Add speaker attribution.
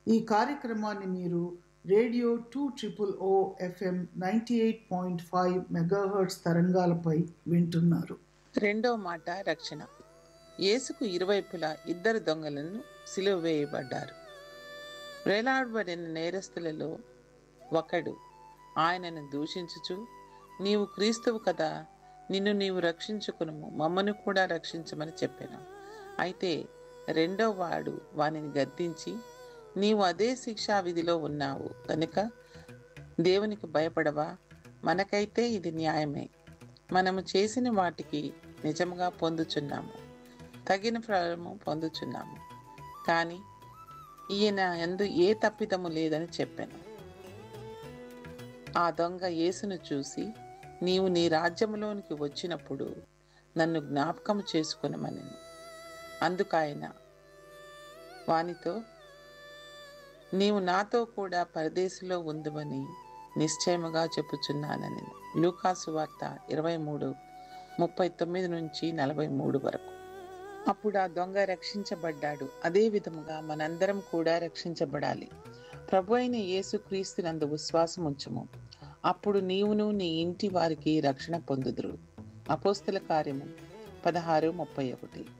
Speaker 1: ఈ కార్యక్రమాన్ని మీరు radio two triple O FM ninety eight point five megahertz తరంగాలపై వింటున్నారు
Speaker 2: రెండవ మాట రక్షణ యేసుకు ఇరువైపులా ఇద్దరు దొంగలను సిలువ వేయబడ్డారు వేలాడబడిన నేరస్తులలో ఒకడు ఆయనను దూషించుచు నీవు క్రీస్తువు కదా నిన్ను నీవు రక్షించుకును మమ్మను కూడా రక్షించమని చెప్పాను అయితే రెండో వాడు వానిని గద్దించి నీవు అదే శిక్షా విధిలో ఉన్నావు కనుక దేవునికి భయపడవా మనకైతే ఇది న్యాయమే మనము చేసిన వాటికి నిజంగా పొందుచున్నాము తగిన ఫలము పొందుచున్నాము కానీ ఈయన ఎందు ఏ తప్పిదము లేదని చెప్పాను ఆ దొంగ యేసును చూసి నీవు నీ రాజ్యములోనికి వచ్చినప్పుడు నన్ను జ్ఞాపకం చేసుకునమని అందుకాయన వానితో నీవు నాతో కూడా పరదేశంలో ఉందువని నిశ్చయముగా చెప్పుచున్నానని లూకాసు వార్త ఇరవై మూడు ముప్పై తొమ్మిది నుంచి నలభై మూడు వరకు అప్పుడు ఆ దొంగ రక్షించబడ్డాడు అదే విధముగా మనందరం కూడా రక్షించబడాలి ప్రభు అయిన యేసు క్రీస్తునందు విశ్వాసం ఉంచుము అప్పుడు నీవును నీ ఇంటి వారికి రక్షణ పొందుదురు అపోస్తల కార్యము పదహారు ముప్పై ఒకటి